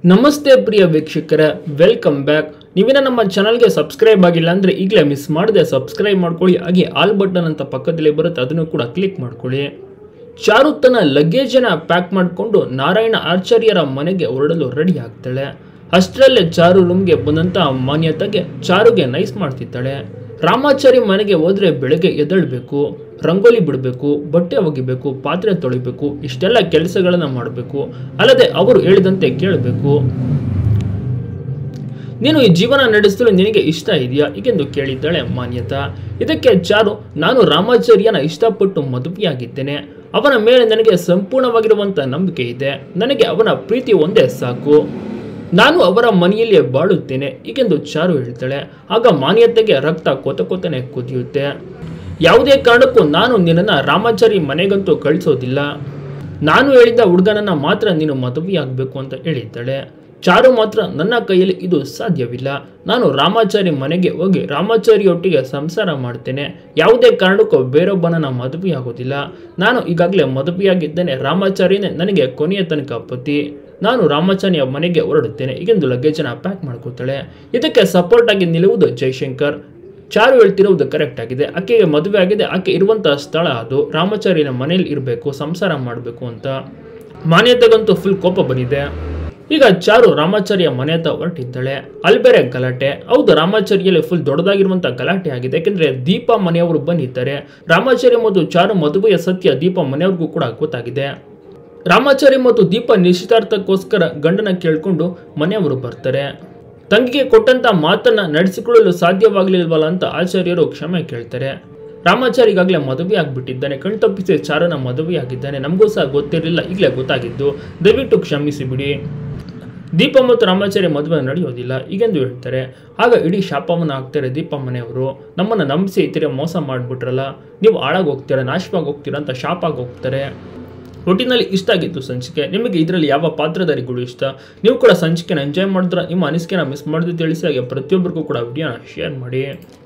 ನಮಸ್ತೆ ಪ್ರಿಯ ವೀಕ್ಷಕರ welcome back ನೀವಿನ ನಮ್ಮ ಚಾನಲ್ಗೆ ಸಬ್ಸ್ಕ್ರೈಬ್ ಆಗಿಲ್ಲ ಅಂದರೆ ಈಗಲೇ ಮಿಸ್ ಮಾಡದೆ ಸಬ್ಸ್ಕ್ರೈಬ್ ಮಾಡ್ಕೊಳ್ಳಿ ಹಾಗೆ ಆಲ್ ಬಟನ್ ಅಂತ ಪಕ್ಕದಲ್ಲಿ ಬರುತ್ತೆ ಅದನ್ನು ಕೂಡ ಕ್ಲಿಕ್ ಮಾಡ್ಕೊಳ್ಳಿ ಚಾರು ತನ್ನ ಲಗೇಜನ್ನು ಪ್ಯಾಕ್ ಮಾಡಿಕೊಂಡು ನಾರಾಯಣ ಆಚಾರ್ಯರ ಮನೆಗೆ ಹೊರಡಲು ರೆಡಿ ಆಗ್ತಾಳೆ ಅಷ್ಟರಲ್ಲೇ ಚಾರು ರೂಮ್ಗೆ ಬಂದಂಥ ಮಾನ್ಯತೆಗೆ ಚಾರುಗೆ ನೈಸ್ ಮಾಡ್ತಿದ್ದಾಳೆ ರಾಮಾಚಾರಿ ಮನೆಗೆ ಹೋದ್ರೆ ಬೆಳಗ್ಗೆ ಎದ್ದೇಳಬೇಕು ರಂಗೋಲಿ ಬಿಡಬೇಕು ಬಟ್ಟೆ ಒಗಿಬೇಕು ಪಾತ್ರೆ ತೊಳಿಬೇಕು ಇಷ್ಟೆಲ್ಲ ಕೆಲಸಗಳನ್ನು ಮಾಡಬೇಕು ಅಲ್ಲದೆ ಅವರು ಹೇಳಿದಂತೆ ಕೇಳಬೇಕು ನೀನು ಈ ಜೀವನ ನಡೆಸಲು ನಿನಗೆ ಇಷ್ಟ ಇದೆಯಾ ಹೀಗೆಂದು ಕೇಳಿದ್ದಾಳೆ ಮಾನ್ಯತಾ ಇದಕ್ಕೆ ಚಾರು ನಾನು ರಾಮಾಚಾರ್ಯನ ಇಷ್ಟಪಟ್ಟು ಮದುವೆಯಾಗಿದ್ದೇನೆ ಅವನ ಮೇಲೆ ನನಗೆ ಸಂಪೂರ್ಣವಾಗಿರುವಂಥ ನಂಬಿಕೆ ಇದೆ ನನಗೆ ಅವನ ಪ್ರೀತಿ ಒಂದೇ ಸಾಕು ನಾನು ಅವರ ಮನೆಯಲ್ಲಿಯೇ ಬಾಳುತ್ತೇನೆ ಹೀಗೆಂದು ಚಾರು ಹೇಳ್ತಾಳೆ ಆಗ ಮಾನ್ಯತೆಗೆ ರಕ್ತ ಕೊತ ಕೊತನೆ ಕುದಿಯುತ್ತೆ ಯಾವುದೇ ಕಾರಣಕ್ಕೂ ನಾನು ನಿನ್ನನ್ನು ರಾಮಾಚಾರಿ ಮನೆಗಂತೂ ಕಳಿಸೋದಿಲ್ಲ ನಾನು ಹೇಳಿದ ಹುಡುಗನನ್ನ ಮಾತ್ರ ನೀನು ಮದುವೆಯಾಗಬೇಕು ಅಂತ ಹೇಳಿದ್ದಾಳೆ ಚಾರು ಮಾತ್ರ ನನ್ನ ಕೈಯಲ್ಲಿ ಇದು ಸಾಧ್ಯವಿಲ್ಲ ನಾನು ರಾಮಾಚಾರಿ ಮನೆಗೆ ಹೋಗಿ ರಾಮಾಚಾರಿಯೊಟ್ಟಿಗೆ ಸಂಸಾರ ಮಾಡ್ತೇನೆ ಯಾವುದೇ ಕಾರಣಕ್ಕೂ ಬೇರೊಬ್ಬನನ್ನ ಮದುವೆಯಾಗೋದಿಲ್ಲ ನಾನು ಈಗಾಗಲೇ ಮದುವೆಯಾಗಿದ್ದೇನೆ ರಾಮಾಚಾರಿನೇ ನನಗೆ ಕೊನೆಯ ತನಕ ಪತಿ ನಾನು ರಾಮಾಚಾರಿಯ ಮನೆಗೆ ಹೊರಡುತ್ತೇನೆ ಹೀಗೆಂದು ಲಗೇಜನ್ನು ಪ್ಯಾಕ್ ಮಾಡ್ಕೋತಾಳೆ ಇದಕ್ಕೆ ಸಪೋರ್ಟ್ ಆಗಿ ನಿಲ್ಲುವುದು ಜೈಶಂಕರ್ ಚಾರು ಹೇಳ್ತಿರುವುದು ಕರೆಕ್ಟ್ ಆಗಿದೆ ಆಕೆಗೆ ಮದುವೆ ಆಗಿದೆ ಆಕೆ ಇರುವಂತಹ ಸ್ಥಳ ಅದು ರಾಮಾಚಾರ್ಯನ ಮನೆಯಲ್ಲಿ ಇರಬೇಕು ಸಂಸಾರ ಮಾಡಬೇಕು ಅಂತ ಮಾನ್ಯತೆಗಂತೂ ಫುಲ್ ಕೋಪ ಬಂದಿದೆ ಈಗ ಚಾರು ರಾಮಾಚಾರ್ಯ ಮನೆ ಹತ್ರ ಹೊರಟಿದ್ದಾಳೆ ಅಲ್ಲಿ ಬೇರೆ ಗಲಾಟೆ ಹೌದು ರಾಮಾಚಾರ್ಯಲ್ಲಿ ಫುಲ್ ದೊಡ್ಡದಾಗಿರುವಂಥ ಗಲಾಟೆ ಆಗಿದೆ ಯಾಕೆಂದ್ರೆ ದೀಪ ಮನೆಯವರು ಬಂದಿದ್ದಾರೆ ರಾಮಾಚಾರ್ಯ ಮತ್ತು ಚಾರು ಮದುವೆಯ ಸತ್ಯ ದೀಪ ಮನೆಯವ್ರಿಗೂ ಕೂಡ ಗೊತ್ತಾಗಿದೆ ರಾಮಾಚಾರಿ ಮತ್ತು ದೀಪ ನಿಶ್ಚಿತಾರ್ಥಕ್ಕೋಸ್ಕರ ಗಂಡನ ಕೇಳಿಕೊಂಡು ಮನೆಯವರು ಬರ್ತಾರೆ ತಂಗಿಗೆ ಕೊಟ್ಟಂತ ಮಾತನ್ನ ನಡೆಸಿಕೊಳ್ಳಲು ಸಾಧ್ಯವಾಗಲಿಲ್ವಲ್ಲ ಅಂತ ಆಚಾರ್ಯರು ಕ್ಷಮೆ ಕೇಳ್ತಾರೆ ರಾಮಾಚಾರಿ ಈಗಾಗಲೇ ಮದುವೆ ಆಗ್ಬಿಟ್ಟಿದ್ದಾನೆ ಕಣ್ತಪ್ಪಿಸಿ ಚಾರನ ಮದುವೆಯಾಗಿದ್ದಾನೆ ನಮಗೂ ಸಹ ಗೊತ್ತಿರಲಿಲ್ಲ ಈಗಲೇ ಗೊತ್ತಾಗಿದ್ದು ದಯವಿಟ್ಟು ಕ್ಷಮಿಸಿ ಬಿಡಿ ದೀಪ ಮತ್ತು ರಾಮಾಚಾರ್ಯ ಮದುವೆ ನಡೆಯೋದಿಲ್ಲ ಈಗೆಂದು ಹೇಳ್ತಾರೆ ಆಗ ಇಡೀ ಶಾಪವನ್ನು ಹಾಕ್ತಾರೆ ದೀಪ ಮನೆಯವರು ನಮ್ಮನ್ನು ನಂಬಿಸಿ ಈ ಥರ ಮೋಸ ಮಾಡಿಬಿಟ್ರಲ್ಲ ನೀವು ಹಾಳಾಗಿ ಹೋಗ್ತೀರಾ ನಾಶವಾಗಿ ಹೋಗ್ತೀರಾ ಅಂತ ಶಾಪಾಗಿ ಹೋಗ್ತಾರೆ ಒಟ್ಟಿನಲ್ಲಿ ಇಷ್ಟ ಆಗಿತ್ತು ಸಂಚಿಕೆ ನಿಮಗೆ ಇದರಲ್ಲಿ ಯಾವ ಪಾತ್ರಧಾರಿಗಳು ಇಷ್ಟ ನೀವು ಕೂಡ ಸಂಚಿಕೆನ ಎಂಜಾಯ್ ಮಾಡಿದ್ರೆ ನಿಮ್ಮ ಅನಿಸಿಕೆನ ಮಿಸ್ ಮಾಡಿದ್ದು ತಿಳಿಸಿ ಹಾಗೆ ಪ್ರತಿಯೊಬ್ಬರಿಗೂ ಕೂಡ ವಿಡಿಯೋನ ಶೇರ್ ಮಾಡಿ